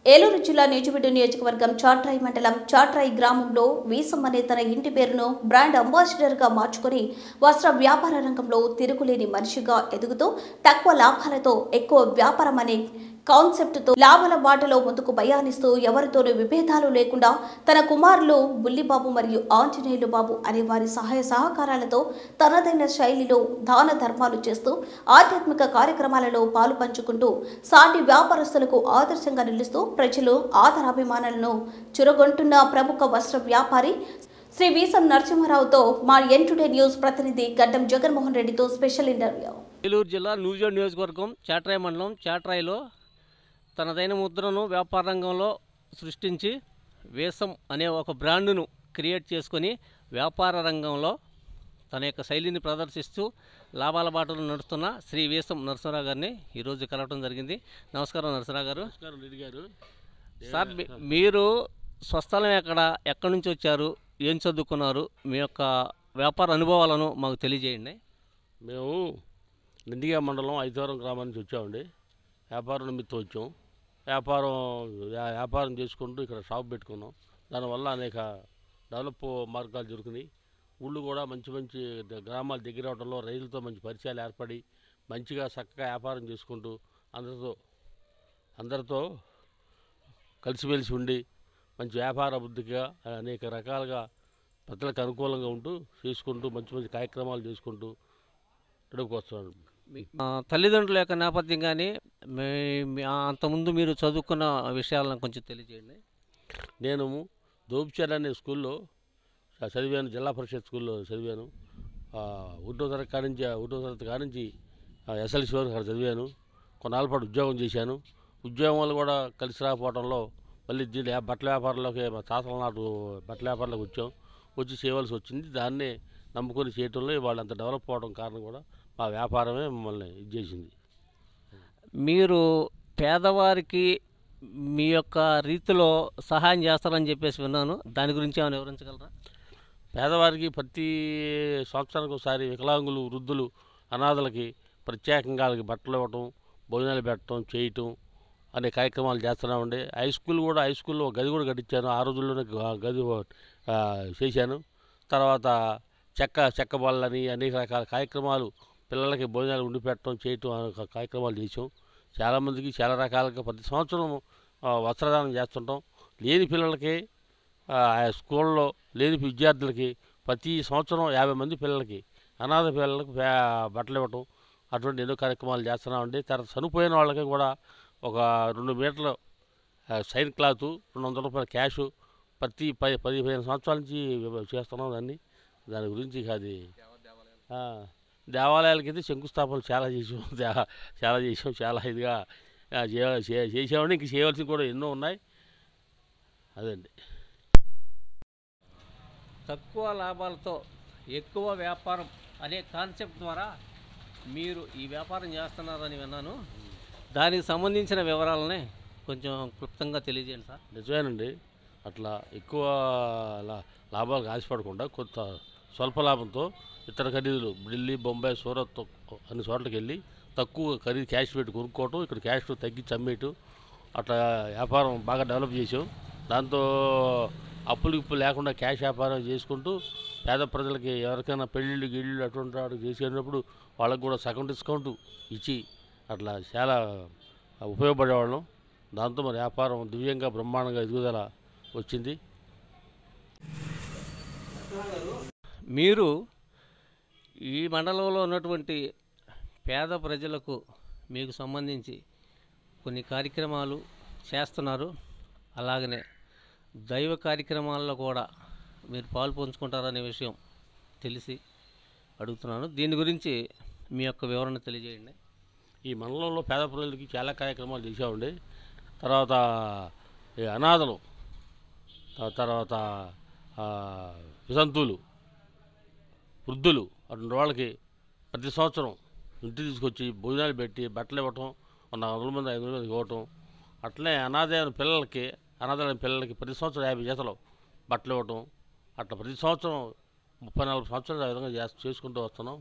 ఏలూరు జిల్లా నిజమిడు నియోజకవర్గం చాట్రాయి మండలం చాట్రాయి గ్రామంలో వీసం అనే తన ఇంటి పేరును బ్రాండ్ అంబాసిడర్గా మార్చుకొని వస్త్ర వ్యాపార రంగంలో తిరుగులేని మనిషిగా ఎదుగుతూ తక్కువ లాభాలతో ఎక్కువ వ్యాపారం అనే కాన్సెప్ట్తో లాభాల బాటలో ముందుకు ప్రయాణిస్తూ ఎవరితోనూ విభేదాలు లేకుండా తన కుమారులు బుల్లిబాబు మరియు ఆంజనేయులు బాబు అనే వారి సహాయ సహకారాలతో తనదైన శైలిలో దాన ధర్మాలు చేస్తూ ఆధ్యాత్మిక కార్యక్రమాలలో పాలు పంచుకుంటూ సాటి వ్యాపారస్తులకు ఆదర్శంగా నిలుస్తూ ప్రజలు ఆదరాభిమానాలను చురగొంటున్న ప్రముఖ వస్త్ర వ్యాపారి శ్రీ వీసం నరసింహారావుతో మా ఎన్ టుడే న్యూస్ ప్రతినిధి గడ్డం జగన్మోహన్ రెడ్డితో స్పెషల్ ఇంటర్వ్యూ ఏలూరు జిల్లా నూజివీడు నియోజకవర్గం చాట్రాయి మండలం చాట్రాయిలో తనదైన ముద్రను వ్యాపార రంగంలో సృష్టించి వేసం అనే ఒక బ్రాండును క్రియేట్ చేసుకొని వ్యాపార రంగంలో తన యొక్క శైలిని ప్రదర్శిస్తూ లాభాల బాటలు నడుస్తున్న శ్రీ వేసం నరసింహరావు గారిని ఈరోజు కలవడం జరిగింది నమస్కారం నరసింహరావు గారు నమస్కారం రెడ్డి గారు సార్ మీ- మీరు స్వస్థలం ఎక్కడ ఎక్కడి నుంచి వచ్చారు ఏం చదువుకున్నారు మీ యొక్క వ్యాపార అనుభవాలను మాకు తెలియజేయండి మేము నందిగా మండలం ఐదవరం గ్రామం నుంచి వచ్చామండి వ్యాపారం నిమిత్తం వచ్చాం వ్యాపారం వ్యా- వ్యాపారం చేసుకుంటూ ఇక్కడ షాప్ పెట్టుకున్నాం దానివల్ల అనేక డెవలప్ మార్గాలు దొరికినాయి ఊళ్ళు కూడా మంచి మంచి ద- గ్రామాల దగ్గర అవడంలో రైతులతో మంచి పరిచయాలు ఏర్పడి మంచిగా చక్కగా వ్యాపారం చేసుకుంటూ అందరితో అందరితో కలిసిమెలిసి ఉండి మంచి వ్యాపార అభివృద్ధిగా అనేక రకాలుగా ప్రజలకు అనుకూలంగా ఉంటూ చేసుకుంటూ మంచి మంచి కార్యక్రమాలు చేసుకుంటూ గడుపుకొస్తున్నాను ఆ, తల్లిదండ్రుల యొక్క నేపథ్యం కానీ మీ మీ- ఆ, అంతకుముందు మీరు చదువుకున్న విషయాలను కొంచెం తెలియజేయండి నేను దోపిచర్ అనే స్కూల్లో చ- చదివాను జిల్లా పరిషత్ స్కూల్లో చదివాను ఆ, ఒకటో తరగతి కాడి నుంచి ఒకటో తరగతి కాడి నుంచి ఎస్ఎల్సి వరకు అక్కడ చదివాను కొన్నాళ్ళ పాటు ఉద్యోగం చేశాను ఉద్యోగం వల్ల కూడా కలిసి రాకపోవడంలో మళ్ళీ దీని వ్యా- బట్టల వ్యాపారంలోకి మా తాతల నాటు బట్టల వ్యాపారంలోకి వచ్చాం వచ్చి చేయవలసి వచ్చింది దాన్నే నమ్ముకొని చేయటంలో వాళ్ళు అంత డెవలప్ అవ్వడం కారణం కూడా మా వ్యాపారమే మమ్మల్ని ఇది చేసింది మీరు పేదవారికి మీ యొక్క రీతిలో సహాయం చేస్తారని చెప్పేసి విన్నాను దాని గురించి ఏమైనా వివరించగలరా పేదవారికి ప్రతి సంవత్సరానికి ఒకసారి వికలాంగులు వృద్ధులు అనాథలకి ప్రత్యేకంగా వాళ్ళకి బట్టలు ఇవ్వటం భోజనాలు పెట్టడం చేయటం అనే కార్యక్రమాలు చేస్తున్నామండి హై స్కూల్ కూడా హై స్కూల్లో ఒక గది కూడా కట్టించాను ఆ రోజుల్లోనే గ- గది ఆ, చేశాను తర్వాత చెక్క చెక్క బళ్ళని అనేక రకాల కార్యక్రమాలు పిల్లలకి భోజనాలు ఉండి పెట్టడం చేయటం అనే ఒక కార్యక్రమాలు చేసాం చాలామందికి చాలా రకాలుగా ప్రతి సంవత్సరం ఆ, వస్త్రదానం చేస్తుంటాం లేని పిల్లలకి ఆ ఆ స్కూల్లో లేని విద్యార్థులకి ప్రతి సంవత్సరం యాభై మంది పిల్లలకి అనాథ పిల్లలకి బ్యా- బట్టలు ఇవ్వటం అటువంటి ఎన్నో కార్యక్రమాలు చేస్తున్నామండి తర్వాత చనిపోయిన వాళ్ళకి కూడా ఒక రెండు మీటర్ల ఆ, సైన్ క్లాత్ రెండు వందల రూపాయల క్యాష్ ప్రతి పది పది పదిహేను సంవత్సరాల నుంచి చేస్తున్నాం దాన్ని దాని గురించి ఇక అది ఆ, దేవాలయాలకి అయితే శంకుస్థాపనలు చాలా చేసాం దే- చాలా చేసాం చాలా ఇదిగా ఆ, చేయ- చే- చేసామండి ఇంక చేయవలసినవి కూడా ఎన్నో ఉన్నాయి అదండి తక్కువ లాభాలతో ఎక్కువ వ్యాపారం అనే కాన్సెప్ట్ ద్వారా మీరు ఈ వ్యాపారం చేస్తున్నారని విన్నాను దానికి సంబంధించిన వివరాలని కొంచెం క్లుప్తంగా తెలియజేయండి సార్ నిజమేనండి అట్లా ఎక్కువ లా- లాభాలకు ఆశపడకుండా కొంత స్వల్ప లాభంతో ఇతర ఖరీదులు ఢిల్లీ బొంబాయి సూరత్ అన్ని చోట్లకి వెళ్ళి తక్కువ ఖరీదు క్యాష్ పెట్టి కొనుక్కోవటం ఇక్కడ క్యాష్ తగ్గించి అమ్మేయటం అట్లా వ్యాపారం బాగా డెవలప్ చేసాం దాంతో అప్పులు ఇప్పులు లేకుండా క్యాష్ వ్యాపారం చేసుకుంటూ పేద ప్రజలకి ఎవరికైనా పెళ్ళిళ్ళు గిళ్ళు అటువంటి వాడు చేసేటప్పుడు వాళ్ళకి కూడా సగం డిస్కౌంట్ ఇచ్చి అట్లా చాలా ఉపయోగపడేవాళ్ళం దాంతో మన వ్యాపారం దివ్యంగా బ్రహ్మాండంగా ఎదుగుదల వచ్చింది మీరు ఈ మండలంలో ఉన్నటువంటి పేద ప్రజలకు మీకు సంబంధించి కొన్ని కార్యక్రమాలు చేస్తున్నారు అలాగనే దైవ కార్యక్రమాల్లో కూడా మీరు పాలు పంచుకుంటారనే విషయం తెలిసి అడుగుతున్నాను దీని గురించి మీ యొక్క వివరణ తెలియజేయండి ఈ మండలంలో పేద ప్రజలకి చాలా కార్యక్రమాలు చేసామండి తర్వాత ఈ అనాథలు త- తర్వాత ఆ, వితంతువులు వృద్ధులు అటువంటి వాళ్ళకి ప్రతి సంవత్సరం ఇంటి తీసుకొచ్చి భోజనాలు పెట్టి బట్టలు ఇవ్వటం ఒక నాలుగు వందల మంది ఐదు వందల మందికి ఇవ్వటం అట్లనే అనాథైన పిల్లలకి అనాథైన పిల్లలకి ప్రతి సంవత్సరం యాభై జతలు బట్టలు ఇవ్వటం అట్లా ప్రతి సంవత్సరం ముప్పై నాలుగు సంవత్సరాలు ఆ విధంగా చేస్- చేసుకుంటూ వస్తున్నాం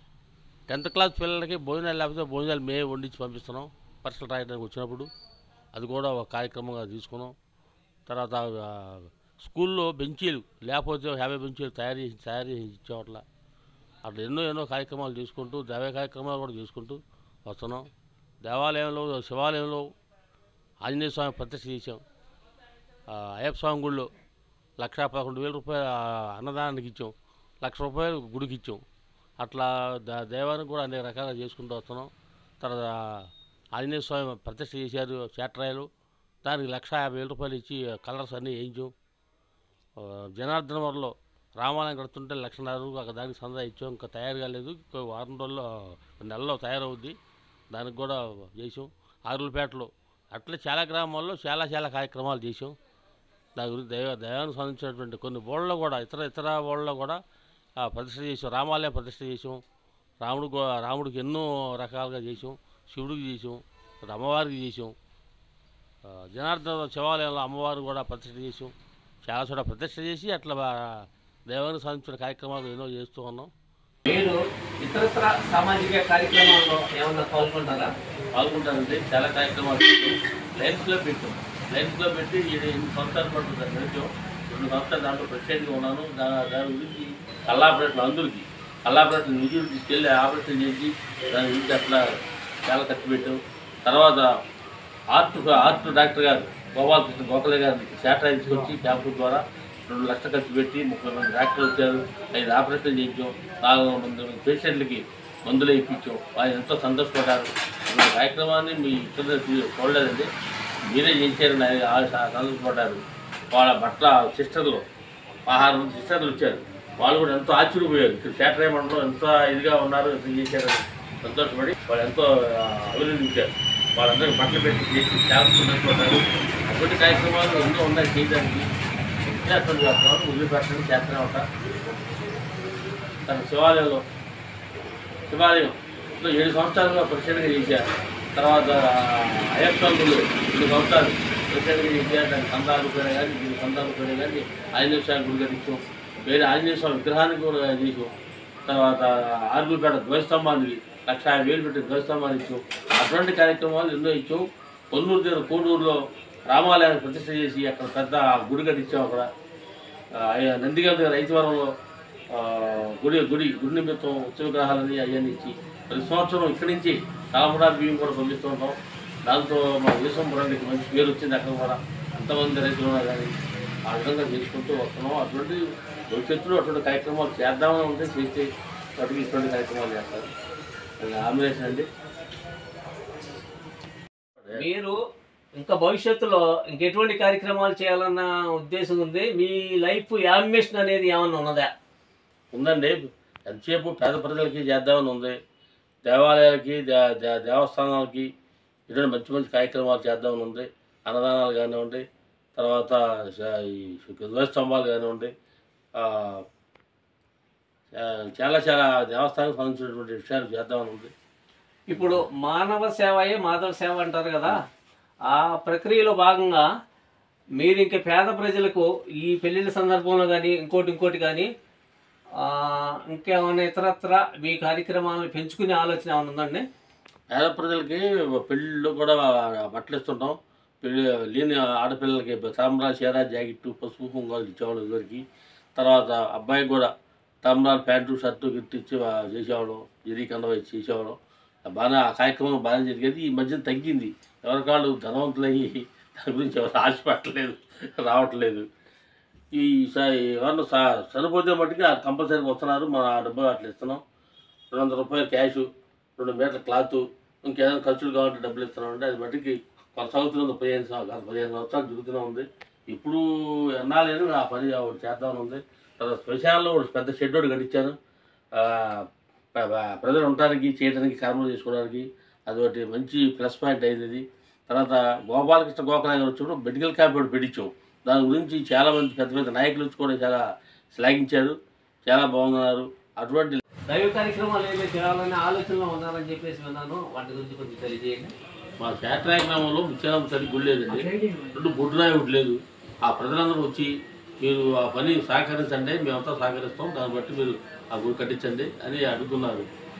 టెన్త్ క్లాస్ పిల్లలకి భోజనాలు లేకపోతే భోజనాలు మేమే వండించి పంపిస్తున్నాం పరీక్షలు రాయడానికి వచ్చినప్పుడు అది కూడా ఒక కార్యక్రమంగా తీసుకున్నాం తర్వాత ఆ, స్కూల్లో బెంచీలు లేకపోతే యాభై బెంచీలు తయారు చేసి తయారు చేసి ఇచ్చేవాట్ల అట్లా ఎన్నో ఎన్నో కార్యక్రమాలు చేసుకుంటూ దైవ కార్యక్రమాలు కూడా చేసుకుంటూ వస్తున్నాం దేవాలయంలో శివాలయంలో ఆంజనేయ స్వామి ప్రతిష్ఠ చేసాం ఆ, అయ్యప్ప స్వామి గుడిలో లక్ష పదకొండు వేల రూపాయలు ఆ, అన్నదానానికి ఇచ్చాం లక్ష రూపాయలు గుడికి ఇచ్చాం అట్లా ద దైవానికి కూడా అనేక రకాలుగా చేసుకుంటూ వస్తున్నాం తర్వాత ఆంజనేయ స్వామి ప్రతిష్ఠ చేశారు చేట్రాయలు దానికి లక్ష యాభై వేల రూపాయలు ఇచ్చి కలర్స్ అన్నీ వేయించాం ఆ, జనార్దన వరలో రామాలయం కడుతుంటే లక్షన్నర వరకు అక్కడ దానికి సందా ఇచ్చాం ఇంకా తయారు కాలేదు ఇంకో వారం రోజుల్లో నెలలో తయారవుద్ది దానికి కూడా చేసాం ఆరులపేటలో అట్లా చాలా గ్రామాల్లో చాలా చాలా కార్యక్రమాలు చేసాం దాని గురించి దైవ దైవానికి సంబంధించినటువంటి కొన్ని ఊళ్ళలో కూడా ఇతర ఇతర ఊళ్ళలో కూడా ఆ, ప్రతిష్ఠ చేసాం రామాలయం ప్రతిష్ఠ చేసాం రాముడు కూ- రాముడికి ఎన్నో రకాలుగా చేసాం శివుడికి చేసాం తర్వాత అమ్మవారికి చేసాం ఆ, జనార్దన శివాలయంలో అమ్మవారు కూడా ప్రతిష్ఠ చేసాం చాలా చోట ప్రతిష్ఠ చేసి అట్లా బా- దైవానికి సంబంధించిన కార్యక్రమాలు ఎన్నో చేస్తూ ఉన్నాం మీరు ఇతరత్ర సామాజిక కార్యక్రమాల్లో ఏమన్నా పాల్గొంటారా పాల్గొంటారంటే చాలా కార్యక్రమాలు చేసాం లైన్స్లో పెట్టాం లైన్స్లో పెట్టి ఇది ఎన్ని సంవత్సరాలు పడుతుంది దాన్ని నడిచాం రెండు సంవత్సరాలు దాంట్లో ప్రత్యేకంగా ఉన్నాను దా దాని గురించి కల్లాపరేషన్ అందరికీ కల్లాపరేషన్ నిధులు తీసుకెళ్ళి ఆపరేషన్ చేసి దాని గురించి అట్లా చాలా ఖర్చు పెట్టాం తర్వాత ఆర్ట్ ఆర్ట్ డాక్టర్ గారు గోపాలకృష్ణ గోఖలే గారిని శాటలైట్ తీసుకొచ్చి క్యాంపు ద్వారా రెండు లక్షలు ఖర్చు పెట్టి ముప్పై మంది డాక్టర్లు వచ్చారు ఐదు ఆపరేషన్లు చేయించాం నాలుగు మంది పేషెంట్లకి మందులు ఇప్పించాం వాళ్ళు ఎంతో సంతోషపడ్డారు ఈ కార్యక్రమాన్ని మీ ఇక్కడ చూడలేదండి మీరే చేయించారని ఆయన వాళ్ళు చాలా సంతోషపడ్డారు వాళ్ళ బట్ల సిస్టర్లు ఆహారం సిస్టర్లు వచ్చారు వాళ్ళు కూడా ఎంతో ఆశ్చర్యపోయారు ఇక్కడ శాటలైట్ మండలం ఎంత ఇదిగా ఉన్నారు ఎంత చేశారని సంతోషపడి వాళ్ళు ఎంతో ఆ, అభినందించారు వాళ్ళందరికీ బట్టలు పెట్టి చేసి చాలా సంతోషపడ్డారు అటువంటి కార్యక్రమాలు ఎన్నో ఉన్నాయి చేయడానికి అటువంటి కార్యక్రమాలు వదిలిపెట్టడం చేస్తూనే ఉంటారు తన శివాలయంలో శివాలయంలో ఏడు సంవత్సరాలుగా ప్రెసిడెంట్గా చేశారు తర్వాత అయ్యప్ప స్వాములు రెండు సంవత్సరాలు ప్రెసిడెంట్గా చేశారు దానికి సంతాలు పోయినా కానీ దీనికి సంతాలు పోయినా కానీ ఆంజనేయ స్వామి గుడి కట్టించాం వేరే ఆంజనేయ స్వామి విగ్రహానికి కూడా చేసాం తర్వాత ఆరుగురుపేట ధ్వజస్తంభానికి లక్ష యాభై వేలు పెట్టి ధ్వజస్తంభాన్ని ఇచ్చాం అటువంటి కార్యక్రమాలు ఎన్నో ఇచ్చాం కొన్నూరు దగ్గర కోడూరులో రామాలయాన్ని ప్రతిష్ఠ చేసి అక్కడ పెద్ద గుడి కట్టించాం అక్కడ ఆ, నందిగామ దగ్గర రైతువరంలో ఆ, గుడి గుడి గుడి నిమిత్తం ఉత్సవ గ్రహాలని అవన్నీ ఇచ్చి ప్రతి సంవత్సరం ఇక్కడి నుంచి తలముడా బియ్యం కూడా పంపిస్తూ ఉంటాం దాంతో మా విశ్వంపురానికి మంచి పేరు వచ్చింది అక్కడ కూడా ఎంతమంది రైతులు ఉన్నా కానీ ఆ విధంగా చేసుకుంటూ వస్తున్నాం అటువంటి భవిష్యత్తులో అటువంటి కార్యక్రమాలు చేద్దామని ఉంటే చేస్తే వాటికి ఇటువంటి కార్యక్రమాలు చేస్తారు ఆంబులేషన్ అండి మీరు ఇంకా భవిష్యత్తులో ఇంకెటువంటి కార్యక్రమాలు చేయాలన్న ఉద్దేశం ఉంది మీ లైఫ్ యామినేషన్ అనేది ఏమన్నా ఉన్నదా ఉందండి ఎంతసేపు పేద ప్రజలకి చేద్దామని ఉంది దేవాలయాలకి దే- దే- దేవస్థానాలకి ఇటువంటి మంచి మంచి కార్యక్రమాలు చేద్దామని ఉంది అన్నదానాలు కానివ్వండి తర్వాత శ- ఈ ధ్వజస్తంభాలు కానివ్వండి ఆ, చా- చాలా చాలా దేవస్థానానికి సంబంధించినటువంటి విషయాలు చేద్దామని ఉంది ఇప్పుడు మానవ సేవయే మాధవ సేవ అంటారు కదా ఆ ప్రక్రియలో భాగంగా మీరు ఇంక పేద ప్రజలకు ఈ పెళ్ళిళ్ళ సందర్భంలో కానీ ఇంకోటి ఇంకోటి కానీ ఆ, ఇంకేమైనా ఇతరత్ర మీ కార్యక్రమాలను పెంచుకునే ఆలోచన ఏమైనా ఉందండి పేద ప్రజలకి పెళ్ళిళ్ళు కూడా బట్టలు ఇస్తుంటాం పెళ్ళి లేని ఆడపిల్లలకి తలంబరాలు చీర జాకెట్టు పసుపు కుంకాలు ఇచ్చేవాళ్ళం ఇదివరకు తర్వాత అబ్బాయికి కూడా తలంబరాలు ప్యాంటు షర్టు గిట్టు ఇచ్చి ఆ, చేసేవాళ్ళం జరీ కండ వేసి చేసేవాళ్ళం బాగా ఆ కార్యక్రమం బాగా జరిగేది ఈ మధ్యన తగ్గింది ఎవరికాళ్ళు ధనవంతులయ్యి దాని గురించి ఎవరు ఆశ పెట్టలేదు రావట్లేదు ఈ స- ఎవరన్నా స- చనిపోతే మట్టుకి కంపల్సరీగా వస్తున్నారు మన ఆ డబ్బులు అట్లా ఇస్తున్నాం రెండు వందల రూపాయలు క్యాష్ రెండు మీటర్ల క్లాత్ ఇంకేదైనా ఖర్చులు కావాలంటే డబ్బులు ఇస్తున్నామంటే అది మట్టికి కొనసాగుతున్నది పదిహేను సంవత్సరాలు పదిహేను సంవత్సరాలు జరుగుతూనే ఉంది ఇప్పుడు ఎన్నాలేను ఆ పని ఒకటి చేద్దామని ఉంది తర్వాత శ్మశానంలో ఒకటి పెద్ద షెడ్ ఒకటి కట్టించాను ఆ, ప- ప- ప్రజలు ఉండడానికి చేయడానికి కర్మలు చేసుకోవడానికి అది ఒకటి మంచి ప్లస్ పాయింట్ అయింది ఇది తర్వాత గోపాలకృష్ణ గోఖలా గారు వచ్చినప్పుడు మెడికల్ క్యాంప్ ఒకటి పెట్టించాం దాని గురించి చాలామంది పెద్ద పెద్ద నాయకులు వచ్చి కూడా చాలా శ్లాఘించారు చాలా బాగున్నారు అటువంటి దైవ కార్యక్రమాలు ఏదైతే చేయాలనే ఆలోచనలో ఉన్నారని చెప్పేసి విన్నాను వాటి గురించి కొంచెం తెలియజేయండి మా శాట్రాయ గ్రామంలో ముత్యాలమ్మ తల్లి గుడి లేదండి రెండు బొడ్డురాయి ఒకటి లేదు ఆ ప్రజలందరూ వచ్చి మీరు ఆ పని సహకరించండి మేమంతా సహకరిస్తాం దాన్ని బట్టి మీరు ఆ గుడి కట్టించండి అని అడుగుతున్నారు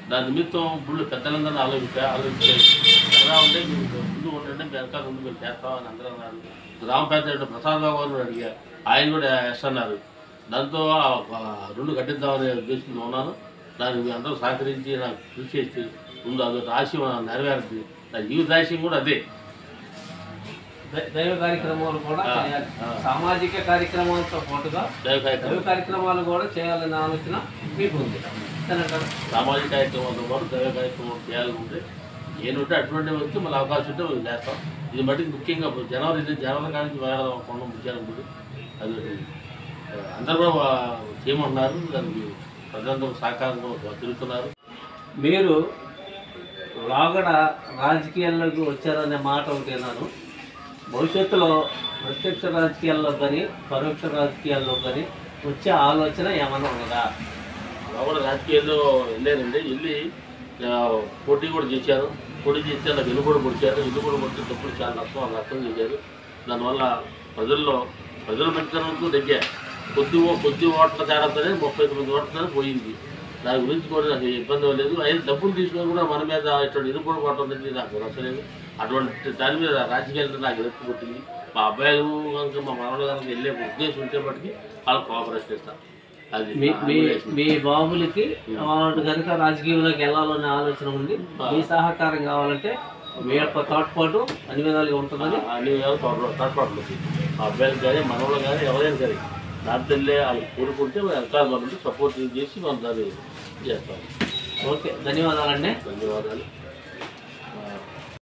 దాని నిమిత్తం ఇప్పుడు పెద్దలందరినీ ఆలోచించా ఆలోచించే ఎలా ఉంటే మీకు ముందు ఉండండి మీ వెనకాల ముందు మీరు చేస్తామని అందరూ అన్నారు గ్రామ పెద్ద ప్రసాద్ బాబు గారు అడిగా ఆయన కూడా ఎస్ అన్నారు దాంతో ఆ ఒక రెండు కట్టిద్దామనే ఉద్దేశంతో ఉన్నాను దానికి మీ అందరూ సహకరించి నాకు కృషి చేసి ముందు అదొక ఆశయం నెరవేరుతుంది నా జీవితాశయం కూడా అదే దై- దైవ కార్యక్రమాలు కూడా ఆ, చేయాలి ఆ. సామాజిక కార్యక్రమాలతో పాటుగా దైవ దైవ కార్యక్రమం కార్యక్రమాలు కూడా చేయాలనే ఆలోచన మీకు ఉంది అంతేనంటారా? సామాజిక కార్యక్రమాలతో పాటు దైవ కార్యక్రమం చేయాలనుకుంటే ఏనుంటే అటువంటి వచ్చి మళ్ళీ అవకాశం ఉంటే మేము చేస్తాం ఇది మటుకు ముఖ్యంగా ఇప్పుడు జనవరి ఇది జనవరి కాడికి వేయడం కొనడం ముఖ్యంగా ఉంటుంది అది ఒకటి. ఆ, అందరూ కూడా వా- చేయమంటున్నారు దానికి ప్రజలందరూ సహకారంతో తిరుగుతున్నారు మీరు రాగడ రాజకీయాల్లోకి వచ్చారనే మాట ఒకటి విన్నాను భవిష్యత్తులో ప్రత్యక్ష రాజకీయాల్లో కానీ పరోక్ష రాజకీయాల్లో కానీ వచ్చే ఆలోచన ఏమైనా ఉన్నదా కూడా రాజకీయాల్లో వెళ్ళానండి వెళ్ళి ఆ, పోటీ కూడా చేశాను పోటీ చేస్తే నాకు ఇల్లు కూడా పొడిచారు ఇల్లు కూడా పొడిచి డబ్బులు చాలా నష్టం వాళ్ళు నష్టం చేశారు దానివల్ల ప్రజల్లో ప్రజల మంచితనంతో దగ్గర కొద్ది ఓ- కొద్ది ఓట్ల తేడాతోనే ముప్పై తొమ్మిది ఓట్లతోనే పోయింది దాని గురించి కూడా నాకు ఇబ్బంది లేదు అయినా డబ్బులు తీసుకొని కూడా మన మీద ఇటువంటి ఇరుపుడు పడటం అనేది నాకు నచ్చలేదు అటువంటి దాని మీద రాజకీయాలతో నాకు ఎదుర్కొ కొట్టింది మా అబ్బాయిలు కనుక మా మనవలు కనుక వెళ్ళే ఉద్దేశం ఉంటే మటుకి వాళ్ళు కోఆపరేషన్ ఇస్తాను అది మీ నా మీ ఉద్దేశం. మీ బాబులకి వాడు కనుక రాజకీయంలోకి వెళ్ళాలనే ఆలోచన ఉంది మీ సహకారం కావాలంటే మీ యొక్క తోడ్పాటు అన్ని విధాలుగా ఉంటుందని అన్ని విధాలు తోడ్పాట్లు మా అబ్బాయిలు కానీ మనవాళ్ళు కానీ ఎవరైనా సరే దాంట్లో వెళ్ళే వాళ్ళు కోరుకుంటే వెనకాల మనం సపోర్ట్ చేసి మనం దాన్ని చేస్తాం ఓకే ధన్యవాదాలండి ధన్యవాదాలు